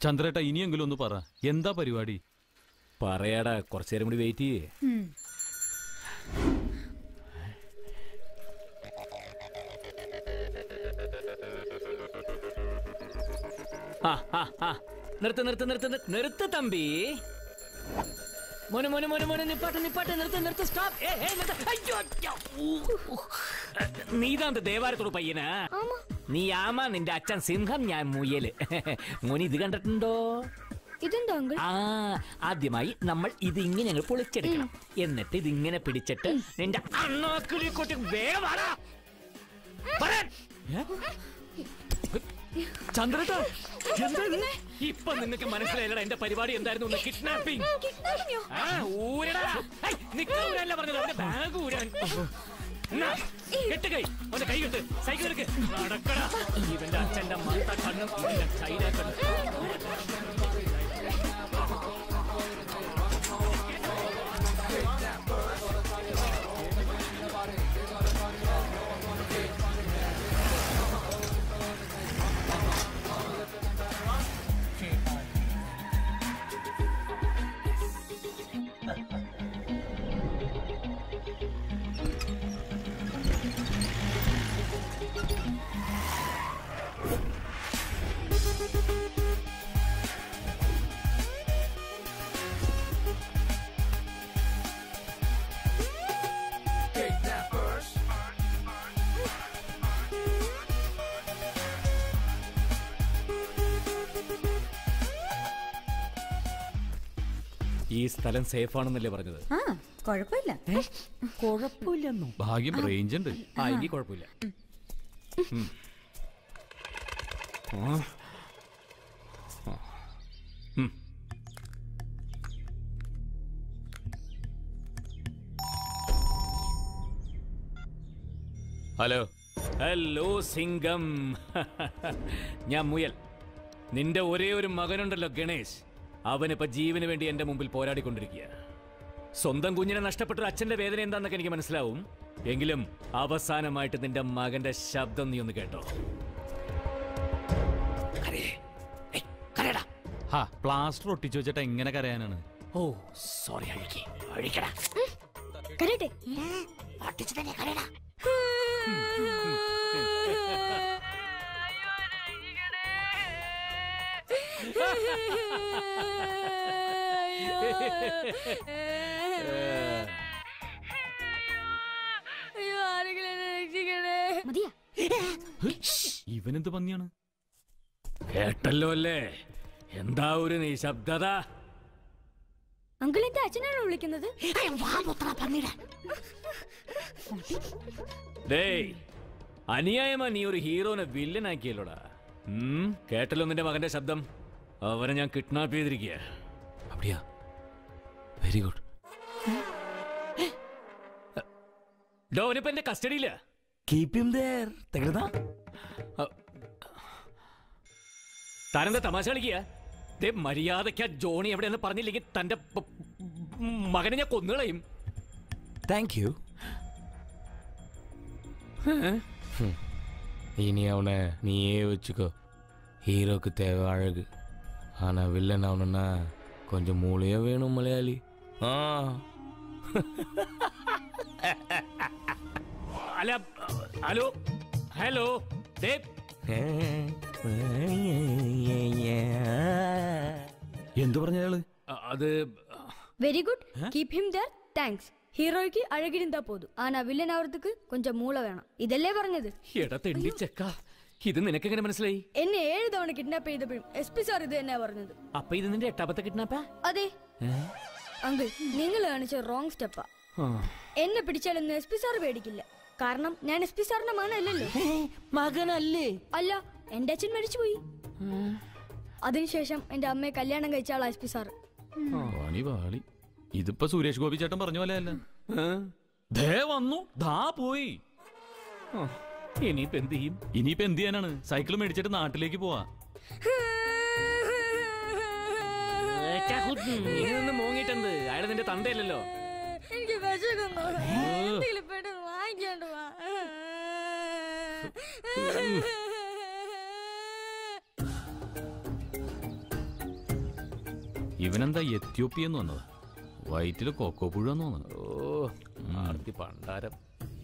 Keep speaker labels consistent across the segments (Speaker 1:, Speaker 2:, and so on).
Speaker 1: ചന്ദ്രേട്ട ഇനിയെങ്കിലും ഒന്ന് പറ എന്താ പരിപാടി
Speaker 2: പറയാടാ കുറച്ചു നേരം കൂടി വെയിറ്റ് ചെയ്യേ നിർത്ത് നിർത്ത് നിർത്ത് നിർത്ത് നിർത്ത് തമ്പി മോനെ മോനെ മോനെ മോനെ നിപ്പാട്ട് നിപ്പാട്ട് നിർത്ത് നിർത്ത് സ്റ്റോപ്പ് ഏ ഏ നിർത്ത് അയ്യോ അയ്യോ. ഊ, ഊ. നീതാന്ത് ദേവാരത്തോട് പയ്യനാ നീ ആമാ നിന്റെ അച്ഛൻ സിംഹം ഞാൻ മുയല് മോനി ഇത് കണ്ടിട്ടുണ്ടോ
Speaker 3: ഇതെന്താ അങ്കിൾ
Speaker 2: ആ ആദ്യമായി നമ്മൾ ഇത് ഇങ്ങനെ അങ്ങ് പൊളിച്ചെടുക്കണം എന്നിട്ട് ഇതിങ്ങനെ പിടിച്ചിട്ട് നിന്റെ അണ്ണാക്കിളി കൊട്ടി വേഗം വാടാ. വരാൻ. ചന്ദ്രേട്ടാ എന്താ ഇത്? ഇപ്പൊ നിങ്ങൾക്ക് മനസ്സിലായില്ലടാ എന്റെ പരിപാടി എന്തായിരുന്നു കിഡ്നാപ്പിംഗ് ആ ഊരടാ ഹൈ, നിക്ക് ഊരാനല്ല പറഞ്ഞത് അവന്റെ ബാഗ് ഊരാൻ എന്നാ, കെട്ട് കൈ അവന്റെ കൈ കെട്ട് സൈക്കിൾ എടുക്ക് നടക്കടാ ഇവന്റെ അച്ഛന്റെ മത്ത കണ്ണും ഇവന്റെ ചൈന കണ്ണും ഈ സ്ഥലം സേഫ് ആണെന്നല്ലേ പറഞ്ഞത്
Speaker 4: ആ കുഴപ്പമില്ല
Speaker 2: കുഴപ്പമില്ലെന്നോ
Speaker 1: ഭാഗ്യം റേഞ്ച് ഉണ്ട്
Speaker 2: ആ എങ്കിൽ കുഴപ്പമില്ല ഉം. ആ. ആ. ഉം.
Speaker 1: ഹലോ
Speaker 2: ഹലോ സിംഗം ഞാൻ മുയൽ നിന്റെ ഒരേ ഒരു മകനുണ്ടല്ലോ ഗണേശ് അവനിപ്പോ ജീവന് വേണ്ടി എന്റെ മുമ്പിൽ പോരാടിക്കൊണ്ടിരിക്കുക സ്വന്തം കുഞ്ഞിനെ നഷ്ടപ്പെട്ട ഒരു അച്ഛന്റെ വേദന എന്താന്നൊക്കെ എനിക്ക് മനസ്സിലാവും എങ്കിലും അവസാനമായിട്ട് നിന്റെ മകന്റെ ശബ്ദം നീ ഒന്ന് കേട്ടോ കരയേ. ഏയ്, കരയടാ.
Speaker 1: ഹാ പ്ലാസ്റ്റർ ഒട്ടിച്ചു വെച്ചിട്ട് എങ്ങനെ കരയാനാണ്
Speaker 2: ഓ സോറി അഴിക്ക് അഴിക്കടാ
Speaker 3: കരട്ടെ
Speaker 2: അടിച്ചു തന്നെ കരയടാ
Speaker 3: അയ്യോ ആരെങ്കിലും എന്നെ രക്ഷിക്കണേ മതിയാ
Speaker 1: ഇവനെന്ത് പന്നിയാണ്
Speaker 2: കേട്ടല്ലോ അല്ലേ എന്താ ഒരു നിശബ്ദത
Speaker 3: അങ്കിൾ എന്റെ അച്ഛനാണോ വിളിക്കുന്നത്
Speaker 2: ഡേയ് അനിയായമാ നീ ഒരു ഹീറോനെ വില്ലനാക്കിയല്ലോടാ ഉം, കേട്ടല്ലോ നിന്റെ മകന്റെ ശബ്ദം അവനെ ഞാൻ കിഡ്നാപ്പ് ചെയ്തിരിക്കുക
Speaker 1: അപ്പടിയാ വെരി ഗുഡ്
Speaker 2: ഡോനിപ്പോ എന്റെ കസ്റ്റഡിയില്ല
Speaker 5: കീപ് ഹിം ദേർ തകരുതാ
Speaker 2: താനെന്താ തമാശ കളിക്കുക ദേ മര്യാദയ്ക്ക് ആ ജോണി എവിടെയെന്ന് പറഞ്ഞില്ലെങ്കിൽ തന്റെ പ- മകനെ ഞാൻ കൊന്നുകളയും
Speaker 5: താങ്ക് യു இனி அவனை நீயே வச்சுக்கோ ஹீரோக்கு தேவை அழகு ஆனால் வில்லன் ஆகணும்னா கொஞ்சம் மூளையே வேணும் மலையாளி ஆ
Speaker 2: അല്ല ഹലോ ഹലോ ദേ
Speaker 1: എന്തു പറഞ്ഞ അയാള്
Speaker 2: അത്
Speaker 3: very good keep him there thanks ஹீரோய்க்கு அழகிருந்தா போதும் ஆனா வில்லன் ஆவறதுக்கு கொஞ்சம் மூளை வேணும் இதெல்லே പറഞ്ഞത്
Speaker 2: എടാ തെണ്ടി ചെക്ക ഇത് നിനക്കെങ്ങനെ മനസ്സിലായി
Speaker 3: എന്നെ ഏഴ് തവണ കിഡ്നാപ്പ് ചെയ്തപ്പോഴും എസ് പി സാർ ഇത് തന്നെയാ പറഞ്ഞത്
Speaker 2: അപ്പൊ ഇത് നിന്റെ എട്ടാമത്തെ കിഡ്നാപ്പാ
Speaker 3: അതെ അങ്കിൾ നിങ്ങൾ കാണിച്ച റോങ് സ്റ്റെപ്പാ എന്നെ പിടിച്ചാലൊന്നും എസ് പി സാർ പേടിക്കില്ല കാരണം ഞാൻ എസ് പി സാറിന്റെ മകനല്ലല്ലോ
Speaker 4: മകനല്ലേ
Speaker 3: അല്ല എന്റെ അച്ഛൻ മരിച്ചുപോയി അതിനുശേഷം എന്റെ അമ്മയെ കല്യാണം കഴിച്ച ആളാ എസ് പി സാർ
Speaker 1: വാണി വാളി ഇതിപ്പോ സുരേഷ് ഗോപി ചേട്ടൻ പറഞ്ഞ പോലെ അല്ല ദേ വന്നു ദാ പോയി
Speaker 2: ഇനിയിപ്പോ എന്ത് ചെയ്യും
Speaker 1: ഇനിയിപ്പോ എന്ത് ചെയ്യാനാണ് സൈക്കിൾ മേടിച്ചിട്ട് നാട്ടിലേക്ക് പോവാ
Speaker 2: ഇതൊന്നും മോങ്ങിട്ടെന്ത് അയാൾ നിന്റെ തന്തയല്ലല്ലോ
Speaker 3: എനിക്ക് വിശക്കുന്നു എന്തെങ്കിലും പെട്ടെന്ന് വാങ്ങിക്കൊണ്ട് വാ
Speaker 1: ഇവനെന്താ എത്യോപ്യെന്ന് വന്നത് വയറ്റില് കൊക്കോ പുഴുവെന്ന് തോന്നുന്നു
Speaker 2: ഓ ആർത്തി പണ്ടാരം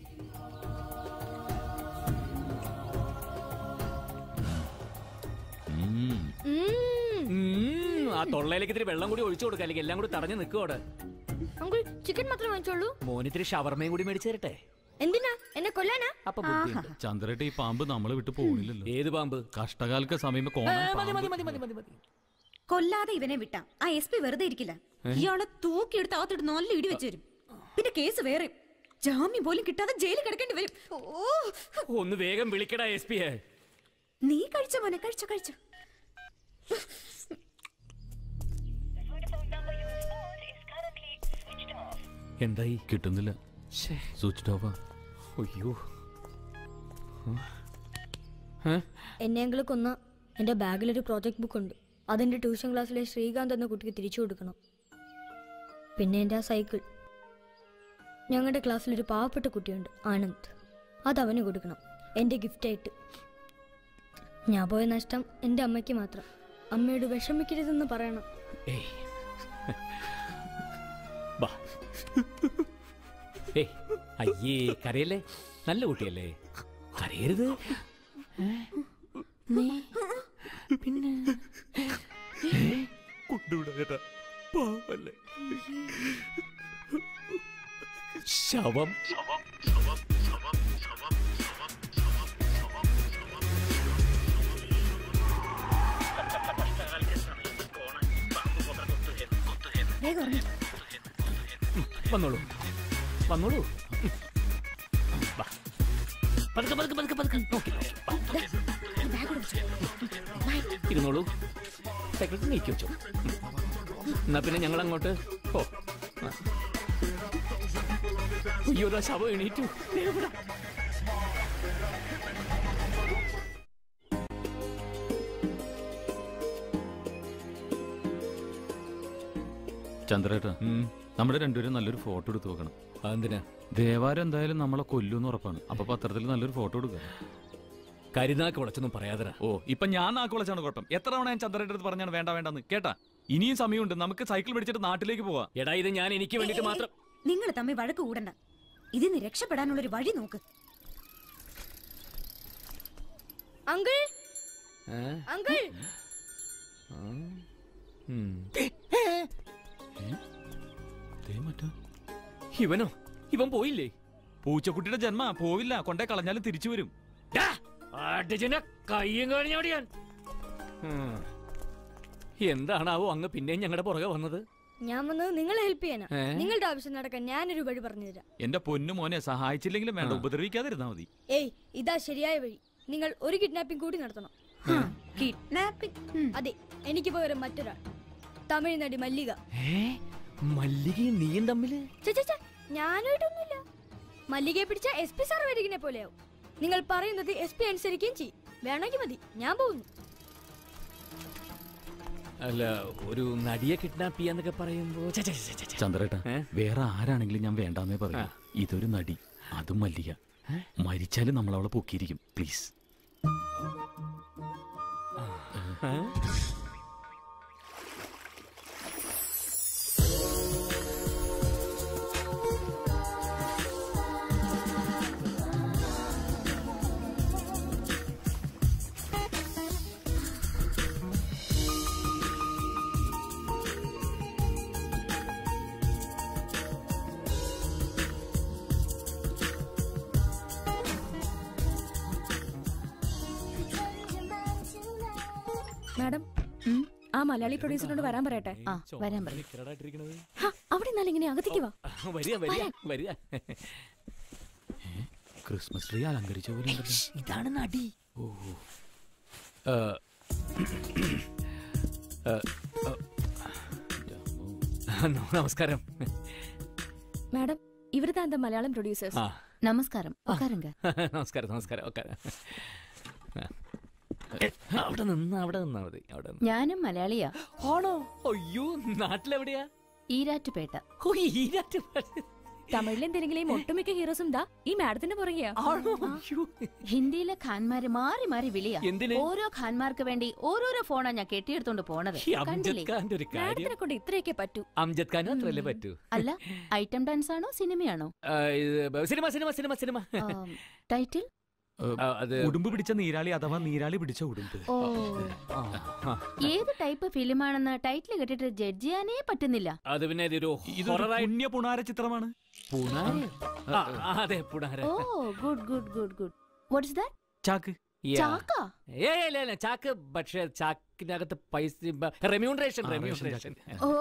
Speaker 1: ഉം.
Speaker 3: ഉം.
Speaker 2: ഉം, ആ തൊള്ളയിലേക്ക് ഇത്തിരി വെള്ളം കൂടി ഒഴിച്ചു കൊടുക്കുക അല്ലെങ്കിൽ എല്ലാം കൂടി തടഞ്ഞു നിൽക്കുവോടെ
Speaker 3: അങ്കിൾ ചിക്കൻ മാത്രം വാങ്ങിച്ചോളൂ
Speaker 2: മോനിത്തിരി ഷവർമയും കൂടി മേടിച്ചു തരട്ടെ
Speaker 3: എന്തിനാ എന്നെ കൊല്ലാനാ
Speaker 2: അപ്പൊ ബുദ്ധിയുണ്ട്.
Speaker 1: ചന്ദ്രേട്ട ഈ പാമ്പ് നമ്മളെ വിട്ട് പോണില്ലല്ലോ
Speaker 2: ഏത് പാമ്പ്
Speaker 1: കഷ്ടകാലക്ക് സമയം
Speaker 2: ഏ, മതി മതി മതി മതി മതി മതി
Speaker 4: കൊല്ലാതെ ഇവനെ വിട്ടാ ആ എസ് പി വെറുതെ ഇരിക്കില്ല ഇയാളെ തൂക്കിയെടുത്ത് അകത്തിട്ട് നല്ല ഇടി വെച്ച് വരും പിന്നെ കേസ് വേറെ ജാമ്യം പോലും കിട്ടാതെ ജയിലിൽ കിടക്കേണ്ടി വരും ഓ
Speaker 2: ഒന്ന് വേഗം വിളിക്കടാ എസ് പിയെ
Speaker 4: നീ കഴിച്ച മോനെ കഴിച്ചോ കഴിച്ചോ
Speaker 2: എന്തായി
Speaker 1: കിട്ടുന്നില്ല സ്വിച്ച് ഓഫാ
Speaker 2: അയ്യോ
Speaker 3: എന്നെ അങ്കിൾ കൊന്ന എന്റെ ബാഗിലൊരു പ്രോജക്റ്റ് ബുക്ക് ഉണ്ട് അതെന്റെ ട്യൂഷൻ ക്ലാസ്സിലെ ശ്രീകാന്ത് എന്ന കുട്ടിക്ക് തിരിച്ചു കൊടുക്കണം പിന്നെ എൻ്റെ ആ സൈക്കിൾ ഞങ്ങളുടെ ക്ലാസ്സിലൊരു പാവപ്പെട്ട കുട്ടിയുണ്ട് ആനന്ദ് അത് അവന് കൊടുക്കണം എൻ്റെ ഗിഫ്റ്റായിട്ട് ഞാൻ പോയ നഷ്ടം എൻ്റെ അമ്മയ്ക്ക് മാത്രം അമ്മയോട് വിഷമിക്കരുതെന്ന് പറയണം
Speaker 2: ഏയ് ബാ ഏയ് അയ്യേ കരയല്ലേ നല്ല കുട്ടിയല്ലേ കരയരുത്
Speaker 4: പിന്നെ
Speaker 2: ശവം
Speaker 4: വേഗം ഇറങ്ങ്.
Speaker 2: വന്നോളൂ വന്നോളൂ വാ. പതുക്കെ പതുക്കെ പതുക്കെ പതുക്കെ നോക്കി നോക്കി. വാ.
Speaker 4: ഈ ബാഗ് കൂടെ വെച്ചോ.
Speaker 2: ഇരുന്നോളൂ സൈക്കിൾ നീക്കി വെച്ചു എന്നാ പിന്നെ ഞങ്ങൾ അങ്ങോട്ട് ഓ ആ. അയ്യോ ദാ ശവം എണീറ്റു ദേ ഇവിടെ.
Speaker 1: ചന്ദ്രേട്ട
Speaker 2: ഉം.
Speaker 1: നമ്മുടെ രണ്ടുപേരും നല്ലൊരു ഫോട്ടോ എടുത്ത് നോക്കണം
Speaker 2: അതെന്തിനാ
Speaker 1: ദേവാരം എന്തായാലും നമ്മളെ കൊല്ലുമെന്ന് ഉറപ്പാണ് അപ്പൊ പത്രത്തിൽ നല്ലൊരു ഫോട്ടോ എടുക്കുക
Speaker 2: കരുനാക്ക് ഉടച്ചൊന്നും പറയാതരാ
Speaker 1: ഓ ഇപ്പൊ ഞാൻ നാക്ക് വിളിച്ചാണ് കുഴപ്പം എത്ര തവണ ഞാൻ ചന്ദ്രേട്ട അടുത്ത് പറഞ്ഞാണ് വേണ്ട വേണ്ടെന്ന് കേട്ടാ ഇനിയും സമയമുണ്ട് നമുക്ക് സൈക്കിൾ പിടിച്ചിട്ട് നാട്ടിലേക്ക് പോവാം
Speaker 2: എടാ ഇത് ഞാൻ എനിക്ക് വേണ്ടിട്ട് മാത്രം
Speaker 4: നിങ്ങൾ തമ്മിൽ വഴക്ക് കൂടണ്ട ഇതിന്ന് രക്ഷപ്പെടാനുള്ള ഒരു വഴി നോക്ക്
Speaker 3: അങ്കിൾ
Speaker 2: ഏ?
Speaker 3: അങ്കിൾ
Speaker 2: ഉം.
Speaker 1: ദേ മറ്റേ
Speaker 2: ഇവനോ ഇവൻ പോയില്ലേ
Speaker 1: പൂച്ചക്കുട്ടിയുടെ ജന്മ പോവില്ല കൊണ്ടേ കളഞ്ഞാലും തിരിച്ചു വരും
Speaker 2: ഡാ, അടിച്ചെന്നെ കയ്യും കഴിഞ്ഞോടി ഞാൻ ഉം. എന്താണാവോ അങ്ങ് പിന്നെയും ഞങ്ങളുടെ പുറകെ വന്നത്
Speaker 3: ഞാൻ വന്നത് നിങ്ങളെ ഹെൽപ്പ് ചെയ്യാനാ
Speaker 2: ഏ?
Speaker 3: നിങ്ങളുടെ ആവശ്യം നടക്കാൻ ഞാനൊരു വഴി പറഞ്ഞുതരാം
Speaker 1: എന്റെ പൊന്നു മോനെ സഹായിച്ചില്ലെങ്കിലും വേണ്ട ഉപദ്രവിക്കാതിരുന്നാ മതി
Speaker 3: ഏയ് ഇതാ ശരിയായ വഴി നിങ്ങൾ ഒരു കിഡ്നാപ്പിംഗ് കൂടി നടത്തണം
Speaker 4: കിഡ്നാപ്പിംഗ്
Speaker 3: അതെ എനിക്ക് പകരം മറ്റൊരാൾ തമിഴ് നടി മല്ലിക
Speaker 2: ഏ മല്ലികയും നീയും തമ്മില്
Speaker 3: ഛെ, ഛെ, ഛെ, ഞാനായിട്ടൊന്നുമില്ല മല്ലികയെ പിടിച്ച എസ് പി സാർ വരികിനെ പോലെയാവും നിങ്ങൾ പറയുന്നത് എസ് പി അനുസരിക്കുകയും ചെയ്യും വേണമെങ്കിൽ മതി ഞാൻ പോകുന്നു
Speaker 2: അല്ല ഒരു നടിയെ കിഡ്നാപ്പ് ചെയ്യാന്നൊക്കെ പറയുമ്പോ ഛെ, ഛെ, ഛെ, ഛെ, ഛെ.
Speaker 1: ചന്ദ്രേട്ട
Speaker 2: ഏ?
Speaker 1: വേറെ ആരാണെങ്കിലും ഞാൻ വേണ്ടാന്നേ പറയും ഇതൊരു നടി അതും മല്ലിക മരിച്ചാലും നമ്മൾ അവളെ പൊക്കിയിരിക്കും പ്ലീസ്
Speaker 2: ഏ?
Speaker 6: മാഡം ആ മലയാളി പ്രൊഡ്യൂസറിനോട് വരാൻ പറയട്ടെ
Speaker 4: ആ വരാൻ പറയും
Speaker 2: നിക്കറടായിട്ടിരിക്കണത്.
Speaker 6: ഹ, അവിടെ നിന്നാലും ഇങ്ങനെ അകത്തേക്ക് വാ
Speaker 2: വരിക വരിക വരിക
Speaker 1: ക്രിസ്മസ് ട്രീ അലങ്കരിച്ച പോലെ ഉണ്ടല്ലോ.
Speaker 4: ഇതാണ് നടി
Speaker 2: ഏ, ഏ, നമസ്കാരം
Speaker 6: മാഡം ഇവരുടെ എന്താ മലയാളം പ്രൊഡ്യൂസേഴ്സ്
Speaker 2: ആ
Speaker 4: നമസ്കാരം ഉക്കാരുങ്ക
Speaker 2: നമസ്കാരം നമസ്കാരം ഒക്കെ അവിടെ നിന്ന് അവിടെ നിന്നാ മതി അവിടെ നിന്ന്
Speaker 4: ഞാനും മലയാളിയാ
Speaker 2: ആണോ അയ്യോ നാട്ടിലെവിടെയാ
Speaker 4: ഈരാറ്റുപേട്ട
Speaker 2: ഓ ഈരാറ്റുപേട്ട
Speaker 6: തമിഴിലും തെലുങ്കിലെയും ഒട്ടുമിക്ക ഹീറോസും ദാ ഈ മാഡത്തിന്റെ പുറകെയാ
Speaker 7: ഹിന്ദിയിലെ ഖാൻമാര് മാറി മാറി വിളിയാ
Speaker 2: എന്തിന്?
Speaker 7: ഓരോ ഖാൻമാർക്ക് വേണ്ടി ഓരോരോ ഫോണാ ഞാൻ കെട്ടിയെടുത്തോണ്ട് പോണത്
Speaker 2: ഈ
Speaker 7: കണ്ടില്ലേ
Speaker 2: അംജദ് ഖാന്റെ ഒരു കാര്യം
Speaker 6: മാഡത്തിനെ കൊണ്ട് ഇത്രയൊക്കെ പറ്റൂ
Speaker 2: അംജദ് ഖാൻ അത്രല്ലേ പറ്റൂ
Speaker 7: അല്ല ഐറ്റം ഡാൻസ് ആണോ സിനിമയാണോ
Speaker 2: ആ, ഇത് സിനിമ സിനിമ സിനിമ സിനിമ
Speaker 7: ആം, ടൈറ്റിൽ
Speaker 2: ആ, അത്
Speaker 1: ഉടുമ്പ് പിടിച്ച നീരാളി അഥവാ നീരാളി പിടിച്ച ഉടുമ്പ്
Speaker 7: ഓ
Speaker 2: ആ, ആ.
Speaker 7: ഏത് ടൈപ്പ് ഫിലിമാണെന്ന് ടൈറ്റിൽ കേട്ടിട്ട് ജഡ്ജ് ചെയ്യാനേ പറ്റുന്നില്ല
Speaker 2: അത് പിന്നെ ഇതൊരു
Speaker 1: ഇതൊരു
Speaker 2: ഹൊററായി
Speaker 1: പുണ്യ പുണാര ചിത്രമാണ്
Speaker 2: പുണാര ആ, ആ, അതെ പുണാര
Speaker 7: ഓ good good good good what's that
Speaker 1: ചാക്ക്
Speaker 2: Yeah.
Speaker 7: ചാക്ക
Speaker 2: ഏയ് ഇല്ല ഇല്ല ചാക്ക് പക്ഷേ ചാക്കിനകത്ത് പൈസ റെമ്യൂണറേഷൻ
Speaker 1: ആ,
Speaker 2: റെമ്യൂണറേഷൻ
Speaker 7: ഓ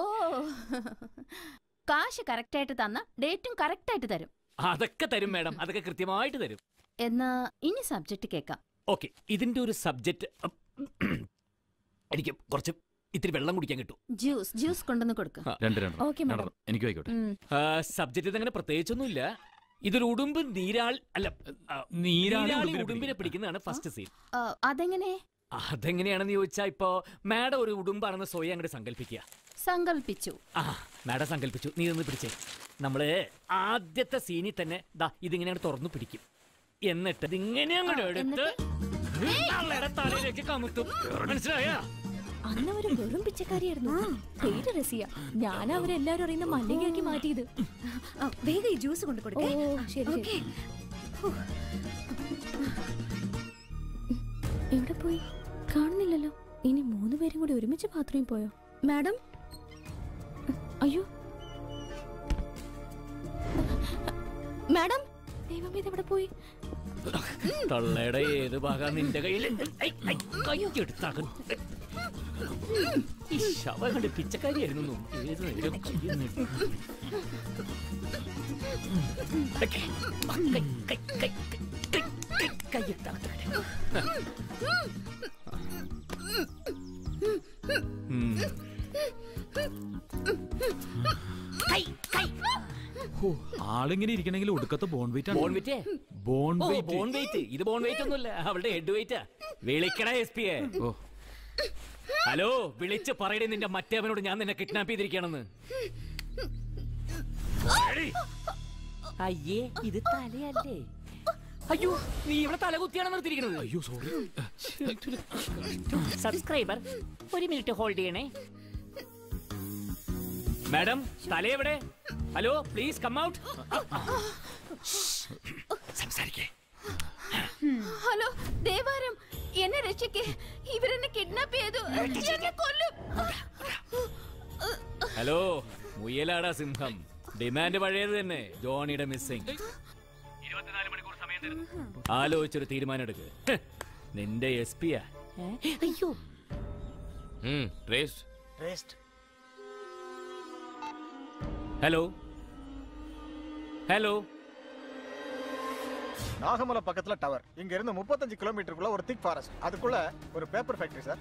Speaker 7: കാശ് കറക്റ്റ് ആയിട്ട് തന്ന ഡേറ്റും കറക്റ്റ് ആയിട്ട് തരും
Speaker 2: അതൊക്കെ തരും മാഡം അതൊക്കെ കൃത്യമായിട്ട് തരും
Speaker 7: എന്നാ ഇനി സബ്ജക്റ്റ് കേക്കാം
Speaker 2: ഓക്കെ ഇതിന്റെ ഒരു സബ്ജക്റ്റ് എനിക്ക് കുറച്ച് ഇത്തിരി വെള്ളം കുടിക്കാൻ കിട്ടും
Speaker 7: ജ്യൂസ് ജ്യൂസ് കൊണ്ടുവന്ന് കൊടുക്ക
Speaker 1: രണ്ട് രണ്ട്
Speaker 6: ഓക്കെ മാഡം
Speaker 1: രണ്ടെണ്ണം. എനിക്ക് ആയിക്കോട്ടെ
Speaker 2: സബ്ജക്റ്റ് അങ്ങനെ പ്രത്യേകിച്ചൊന്നുമില്ല ഇതൊരു ഉടുമ്പ് നീരാൾ അല്ല ആ,
Speaker 1: നീരാളി
Speaker 2: നീരാളി
Speaker 1: ഉടുമ്പിനെ
Speaker 2: ഉടുമ്പിനെ പിടിക്കുന്നതാണ് ഫസ്റ്റ് സീൻ
Speaker 7: അതെങ്ങനെ
Speaker 2: അതെങ്ങനെയാണെന്ന് ചോദിച്ചാ ഇപ്പോ മാഡം ഒരു ഉടുമ്പാണെന്ന് സ്വയം അങ്ങോട്ട് സങ്കല്പിക്കുക
Speaker 7: സങ്കൽപ്പിച്ചു
Speaker 2: ആ മാഡം സങ്കല്പിച്ചു നീ ഒന്ന് പിടിച്ചേ നമ്മള് ആദ്യത്തെ സീനിൽ തന്നെ ദാ ഇതിങ്ങനെയാണ് തുറന്നു പിടിക്കും എന്നിട്ട് ഇതിങ്ങനെ അങ്ങോട്ട്
Speaker 7: ആ,
Speaker 2: എടുത്ത് തള്ളയുടെ തലയിലേക്ക് കമുത്തും മനസ്സിലായ
Speaker 6: അന്ന് അവര് വെറും പിച്ചക്കാരിയായിരുന്നു പേര് റസിയ ഞാൻ അവരെല്ലാരും അറിയുന്ന മല്ലികയാക്കി മാറ്റിയത്
Speaker 4: ആ, വേഗം ഈ ജ്യൂസ് കൊണ്ട്
Speaker 6: ഓ
Speaker 4: കൊടുക്കേ
Speaker 6: ശരി
Speaker 4: ഓക്കേ.
Speaker 6: ശരി എവിടെ പോയി കാണുന്നില്ലല്ലോ ഇനി മൂന്ന് പേരും കൂടി ഒരുമിച്ച് ബാത്റൂമിൽ പോയോ മാഡം അയ്യോ മാഡം ദൈവം ഇതെവിടെ പോയി
Speaker 2: തള്ളയുടെ ഏത് ഭാഗം നിന്റെ കയ്യിൽ കൈയെടുത്താകും ഈ ശവ കണ്ട് പിച്ചക്കാരിയായിരുന്നു ഏത് നേരം കയ്യിൽ നിന്ന് കൈ, കൈ, കൈ, കൈ, കൈ, കൈ, കൈയെടുത്താകട്ടെ. ഉം. കൈ, കൈ.
Speaker 1: ആളിങ്ങനെ ഇരിക്കണമെങ്കിൽ ഒടുക്കത്തെ ബോൺ വെയിറ്റ് ആണ്
Speaker 2: ബോൺവിറ്റേ
Speaker 1: ബോൺ
Speaker 2: ഓ
Speaker 1: വെയിറ്റ്
Speaker 2: ബോൺ വെയിറ്റ് ഇത് ബോൺ വെയിറ്റ് ഒന്നുമില്ല അവളുടെ ഹെഡ് വെയിറ്റാ വിളിക്കണ എസ് പി
Speaker 1: ഓ
Speaker 2: ഹലോ വിളിച്ച് പറയണേ നിന്റെ മറ്റേവനോട് ഞാൻ നിന്നെ കിഡ്നാപ്പ് ചെയ്തിരിക്കണെന്ന് അയ്യേ ഇത് തലയല്ലേ അയ്യോ നീ ഇവിടെ തല കുത്തിയാണ് നിർത്തിയിരിക്കുന്നത്
Speaker 1: അയ്യോ സോറി
Speaker 2: സബ്സ്ക്രൈബർ ഒരു മിനിറ്റ് ഹോൾഡ് ചെയ്യണേ മാഡം തല എവിടെ ഹലോ പ്ലീസ് കം ഔട്ട് സംസാരിക്കേ
Speaker 7: ഹലോ ദേവാരം എന്നെ രക്ഷിക്കേ ഇവരെന്നെ കിഡ്നാപ്പ് ചെയ്തു എന്നെ കൊല്ലും
Speaker 2: ഹലോ മുയലാടാ സിംഹം ഡിമാൻഡ് പഴയത് തന്നെ ജോണിയുടെ മിസ്സിംഗ് ആലോചിച്ചൊരു തീരുമാനം എടുക്ക് ഹ്, നിന്റെ എസ് പിയാ അയ്യോ
Speaker 5: റേസ്റ്റ്
Speaker 2: ഹലോ ഹലോ
Speaker 8: நாகமலை பக்கத்துல டவர் இங்க இருந்து முப்பத்தஞ்சு கிலோமீட்டருக்குள்ள ஒரு திக் ஃபாரஸ்ட் அதுக்குள்ள ஒரு பேப்பர் ஃபேக்டரி சார்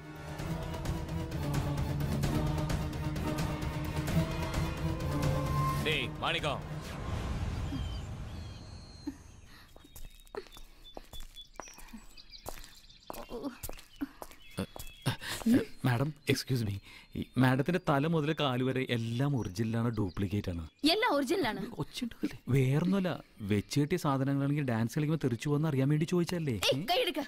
Speaker 5: டேய் மாணிக்கம்
Speaker 1: മാഡം എക്സ്ക്യൂസ് മീ മാഡത്തിന്റെ തല മുതൽ കാല് വരെ എല്ലാം ഒറിജിനലാണ് ഡ്യൂപ്ലിക്കേറ്റ് ആണ്
Speaker 7: എല്ലാം ഒറിജിനലാണ്
Speaker 1: ഒച്ചുണ്ടല്ലേ വേറൊന്നുമല്ല വെച്ച് കെട്ടിയ സാധനങ്ങളാണെങ്കിൽ ഡാൻസ് കളിക്കുമ്പോൾ തെറിച്ചു പോകുന്ന അറിയാൻ വേണ്ടി ചോദിച്ചല്ലേ
Speaker 7: ഏയ് കൈയെടുക്ക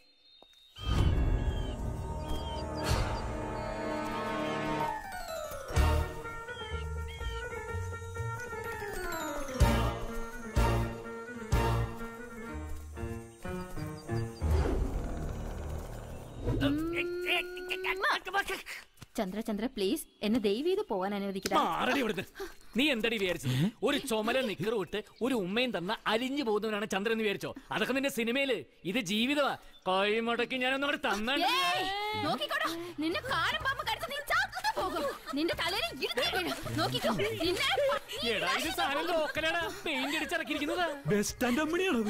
Speaker 7: ചന്ദ്ര ചന്ദ്ര പ്ലീസ് എന്നെ ദയവ് ചെയ്ത് പോവാൻ അനുവദിക്കുക
Speaker 2: മാറടി ഇവിടുന്ന് നീ എന്തടി വിചാരിച്ചത് ഒരു ചുമല നിക്കറ് വിട്ട് ഒരു ഉമ്മയും തന്ന അലിഞ്ഞു പോകുന്നവനാണ് ചന്ദ്രൻ എന്ന് വിചാരിച്ചോ അതൊക്കെ നിന്റെ സിനിമയില് ഇത് ജീവിതമാ കൈമുടക്കി ഞാനൊന്നും അവിടെ തന്നെ
Speaker 7: ഏയ്! നോക്കിക്കോടാ നിന്നെ കാലം പാമ്പ് കടിച്ച് നീ ചാത്തത് പോകും നിന്റെ തലയിൽ ഇടുത്തി വീഴും നോക്കിക്കോ നിന്നെ
Speaker 2: എടാ ഇത് സാധനം ലോക്കലാടാ പെയിന്റ് അടിച്ചിറക്കിയിരിക്കുന്നതാ
Speaker 1: ബസ് സ്റ്റാൻഡ് അമ്മണിയാണത്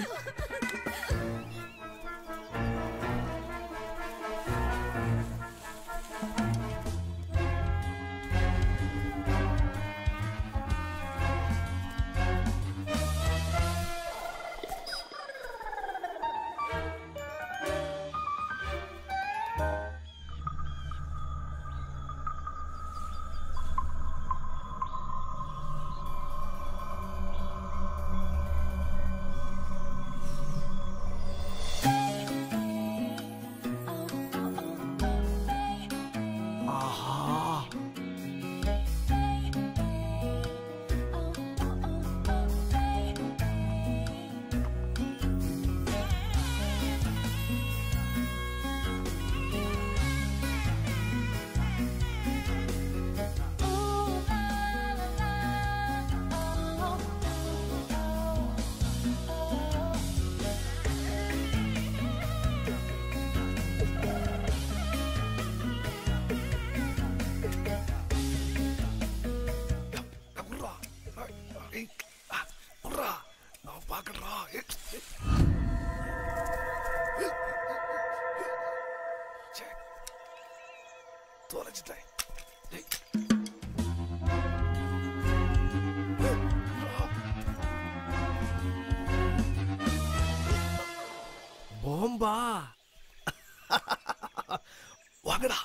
Speaker 9: ബോംബാ വാങ്ങടാ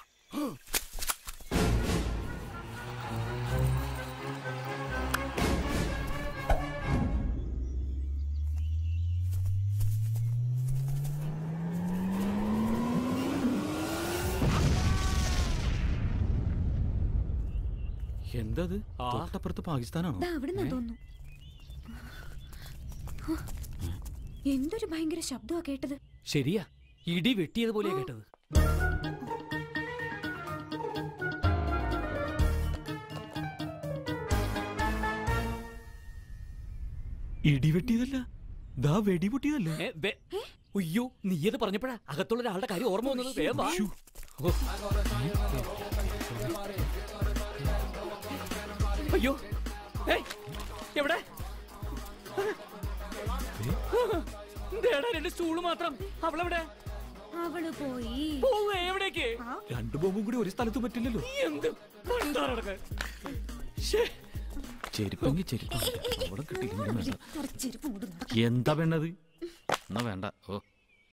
Speaker 1: എന്തത് തൊട്ടപ്പുറത്ത് പാകിസ്ഥാനാണോ
Speaker 4: ദാ അവിടുന്ന് തോന്നുന്നു ഹ, എന്തൊരു ഭയങ്കര ശബ്ദമാ കേട്ടത്
Speaker 2: ശരിയാ ഇടി വെട്ടിയതുപോലെയാ കേട്ടത്
Speaker 1: ഇടിവെട്ടിയതല്ല ദാ വെടിപൊട്ടിയതല്ലേ
Speaker 2: ഏ, വെ- ഉയ്യോ നീയത് പറഞ്ഞപ്പോഴാ അകത്തുള്ള ഒരാളുടെ കാര്യം ഓർമ്മ വന്നത് വേഗം വാ. ഓ. അയ്യോ ഏയ്, എവിടെ ദേടാ രണ്ട് സ്റ്റൂള് മാത്രം അവളെവിടെ
Speaker 4: അവള് പോയി
Speaker 2: പോവുക എവിടേക്ക്
Speaker 1: രണ്ടു ബോംബും കൂടി ഒരു സ്ഥലത്ത് പറ്റില്ലല്ലോ
Speaker 2: നീ എന്ത് പണ്ടാറടക്ക ശ്ശേ.
Speaker 1: ചെരുപ്പെങ്കിൽ ചെരുപ്പ് അവിടെ കിട്ടിയില്ലെങ്കിൽ വേണ്ട.
Speaker 4: ചെരുപ്പ് മൂടുന്നു
Speaker 1: എന്താ വേണ്ടത് എന്നാ വേണ്ട ഓ